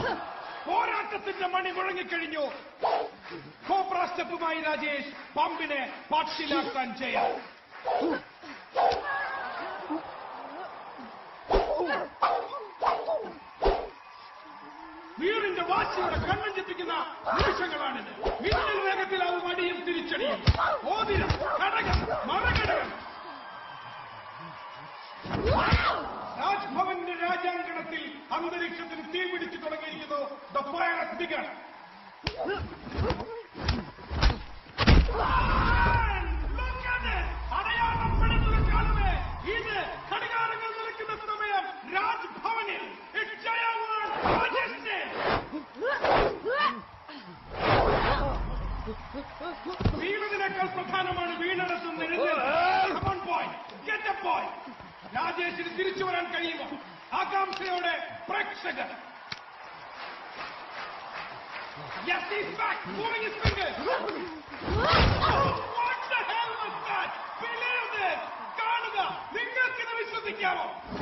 പോരാട്ടത്തിന്റെ മണി മുഴങ്ങിക്കഴിഞ്ഞു കോബ്ര സ്റ്റെപ്പുമായി രാജേഷ് പമ്പിനെ പാട്ടിലാക്കാൻ ചെയ്യാം വീടിന്റെ വാശിയുടെ കണ്ണഞ്ചിപ്പിക്കുന്ന നിമിഷങ്ങളാണിത് മിന്നൽ വേഗത്തിലാവും അടിയും തിരിച്ചടിയും ഓതിരം ഘടകം മറഘടകം രാജ്ഭവന്റെ രാജാങ്കണത്തിൽ അന്തരീക്ഷത്തിന് തീ പിടിച്ചു തുടങ്ങിയിരിക്കുന്നു ദ ഫയർ ബിഗൺ അടയാളപ്പെടുന്നത് കാണുമേ ഇത് ഘടികാരങ്ങൾ നിൽക്കുന്ന സമയം രാജ്ഭവനിൽ It's Jayaward Majesty. വീണതിനേക്കാൾ പ്രധാനമാണ് വീണെടുത്തുന്ന ബോയ് രാജേഷിന് തിരിച്ചു വരാൻ കഴിയുമോ ആകാംക്ഷയോടെ പ്രേക്ഷകർ Yes, he's back, moving his fingers. Oh, what the hell was that? Believe this. കാണുക നിങ്ങൾക്കിത് വിശ്വസിക്കാമോ